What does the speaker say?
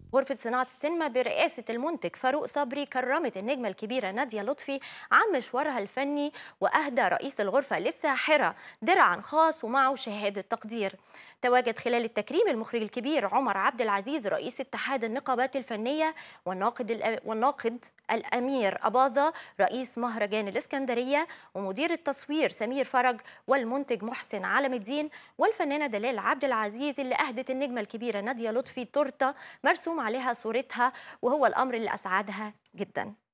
غرفة صناعة السينما برئاسة المنتج فاروق صبري كرمت النجمة الكبيرة نادية لطفي عن مشوارها الفني وأهدى رئيس الغرفة للساحرة درعا خاص ومعه شهادة تقدير تواجد خلال التكريم المخرج الكبير عمر عبد العزيز رئيس اتحاد النقابات الفنية والناقد, الأ... والناقد الأمير أباظة رئيس مهرجان الإسكندرية ومدير التصوير سمير فرج والمنتج محسن علم الدين والفنانة دلال عبد العزيز اللي أهدت النجمة الكبيرة نادية لطفي تورتة مرسوم عليها صورتها وهو الأمر اللي أسعدها جدا